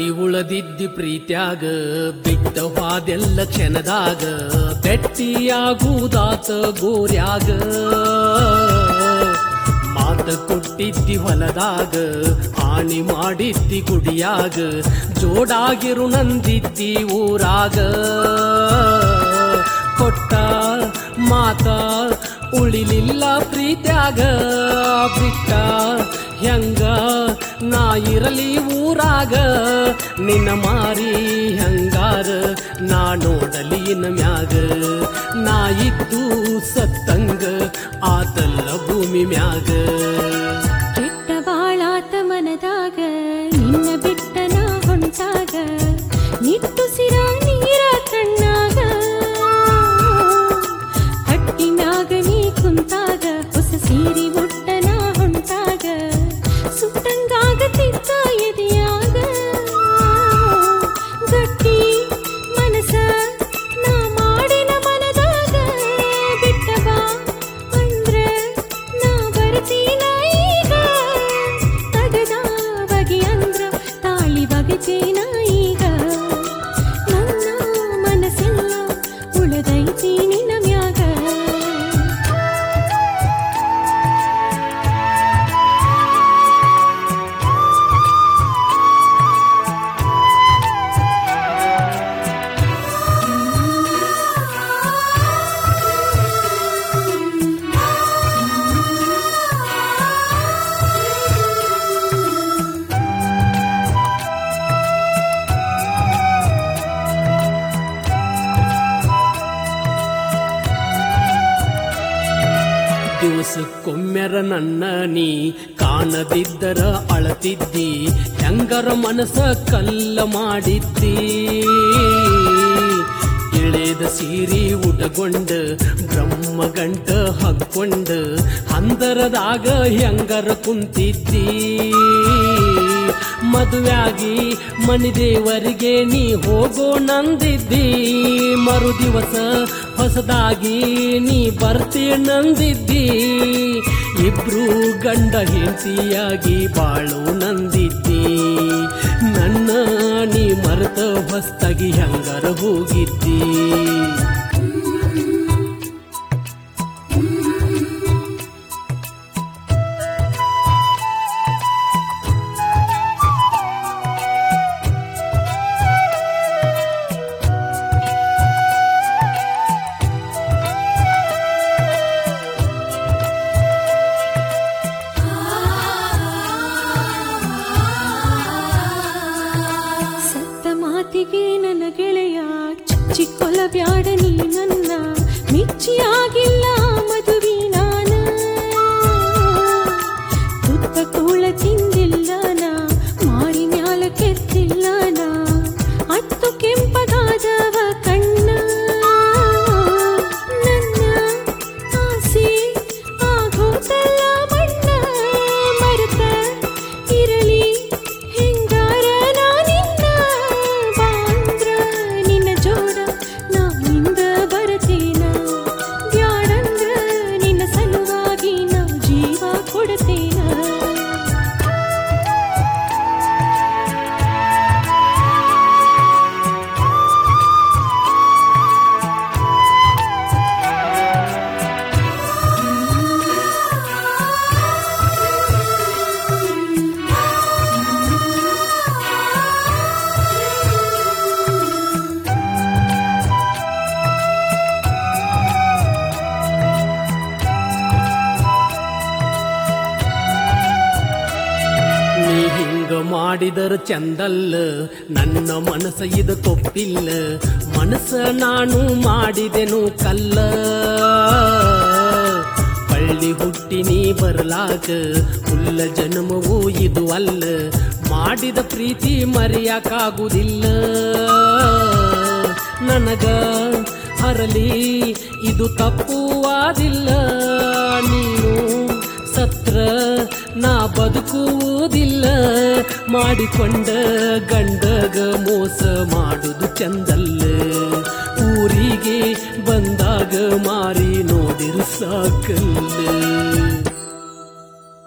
ಉಳದಿದ್ದಿ ಪ್ರೀತ್ಯಾಗ ಬಿಟ್ಟವಾದೆಲ್ಲ ಕ್ಷಣದಾಗ ಬೆಟ್ಟಿಯಾಗುವುದಾತ ಗೋರ್ಯಾಗ ಮಾತ ಕೊಟ್ಟಿದ್ದಿ ಹೊಲದಾಗ ಹಾನಿ ಮಾಡಿದ್ದಿ ಗುಡಿಯಾಗ ಜೋಡಾಗಿರು ನಂದಿದ್ದಿ ಊರಾಗ ಕೊಟ್ಟ ಮಾತ ಉಳಿಲಿಲ್ಲ ಪ್ರೀತ್ಯಾಗ ಬಿಟ್ಟ ಹೆಂಗ ನಾ ಇರಲಿ ಊರಾಗ ನಿನ್ನ ಮಾರಿ ಹಂಗಾರ ನಾ ನೋಡಲಿ ಮ್ಯಾಗ ನಾ ಇದ್ದು ಸತ್ತಂಗ ಆತಲ್ಲ ಭೂಮಿ ಮ್ಯಾಗ ಕೆಟ್ಟ ಬಾಳಾತ ಮನದಾಗ ನಿನ್ನ ಬಿಟ್ಟ ನಾ ಹೊಂಟಾಗ ನಿಟ್ಟುಸಿರ ನೀರ ಕಣ್ಣಾಗ ಹಟ್ಟಿನಾಗ ನೀ ಕುಂತಾಗ ಹೊಸ ಸೀರಿ ಉಟ್ಟ ನಾ ಹೊಂಟಾಗ ಸುಟ್ಟಂಗಾಗತಿತ್ತ ಎದೆಯಾಗ ಗಟ್ಟಿ ಮನಸ ನಾ ಮಾಡಿನ ಮನದಾಗ ಬಿಟ್ಟ ಬಾ ಅಂದ್ರ ನಾ ಬರ್ತೀನ ಈಗ ತಗದ ಬಗೆ ಅಂದ್ರ ತಾಳಿ ಬಗೆತೇನ ಈಗ ನನ್ನ ಮನಸ್ಸೆಲ್ಲ ಉಳದೈತಿ ನಿನ್ನ ಮ್ಯಾಗ ದಿವಸಕ್ಕೊಮ್ಮೆರ ನನ್ನ ನೀ ಕಾಣದಿದ್ದರ ಅಳತಿದ್ದಿ ಹೆಂಗರ ಮನಸ ಕಲ್ಲ ಮಾಡಿದ್ದಿ ಇಳೆದ ಸೀರಿ ಉಟಗೊಂಡ ಬ್ರಹ್ಮ ಗಂಟ ಹಕ್ಕೊಂಡ ಹಂದರದಾಗ ಹೆಂಗರ ಕುಂತಿದ್ದಿ ಮದುವೆಯಾಗಿ ಮಣಿದೇವರಿಗೆ ನೀ ಹೋಗೋ ನಂದಿದ್ದಿ ಮರು ದಿವಸ ಹೊಸದಾಗಿ ನೀ ಬರ್ತಿ ನಂದಿದ್ದಿ ಇಬ್ರು ಗಂಡ ಹೆಂಡತಿಯಾಗಿ ಬಾಳು ನಂದಿದ್ದಿ ನನ್ನ ನೀ ಮರೆತ ಹೊಸ್ತಾಗಿ ಹಂಗರ ಹೋಗಿದ್ದಿ ಸತ್ತ ಮಾತಿಗೆ ನನ್ನ ಗೆಳೆಯ ಚುಚ್ಚಿ ಕೊಲಬ್ಯಾಡ ನೀ ನನ್ನ ಮಿಚ್ಚಿಯಾಗಿಲ್ಲ ಮದುವೆ ನಾನ ತುತ್ತ ಕೂಳ ತಿಂದಿಲ್ಲ ನಾ ಮಾರಿ ಮ್ಯಾಲ ಕೆತ್ತಿಲ್ಲ ನಾ ಅತ್ತು ಕೆಂಪಗಾದವ ಕಣ್ಣ ನನ್ನ ಆಸೆ ಆಗೋತಲ್ಲ ಮಣ್ಣ ಮರೆತ ಇರಲಿ ಹೆಂಗಾರ ನಾ ನಿನ್ನ ಬಾಂದ್ರ ನಿನ್ನ ಜೋಡ ನಾ ಹಿಂದ ಬರತೇನ ಬ್ಯಾಡಂದ್ರ ನಿನ್ನ ಸಲುವಾಗಿ ನಾ ಜೀವ ಕೊಡತೇನ ನೀ ಹಿಂಗ ಮಾಡಿದರ ಚಂದಲ್ಲ ನನ್ನ ಮನಸ್ಸ ಇದು ಕೊಪ್ಪಿಲ್ಲ ಮನಸ್ಸ ನಾನು ಮಾಡಿದೆನು ಕಲ್ಲ ಪಳ್ಳಿ ಹುಟ್ಟಿ ನೀ ಬರಲಾಕ ಹುಲ್ಲ ಜನ್ಮವೂ ಇದು ಅಲ್ಲ ಮಾಡಿದ ಪ್ರೀತಿ ಮರೆಯಕ್ಕಾಗುವುದಿಲ್ಲ ನನಗ ಹರಲಿ ಇದು ತಪ್ಪುವಾದಿಲ್ಲ ನೀನು ಸತ್ರ ನಾ ಬದುಕುವುದಿಲ್ಲ ಮಾಡಿಕೊಂಡ ಗಂಡಗ ಮೋಸ ಮಾಡುದು ಚಂದಲ್ಲ ಊರಿಗೆ ಬಂದಾಗ ಮಾರಿ ನೋಡಿರು ಸಾಕಲ್ಲ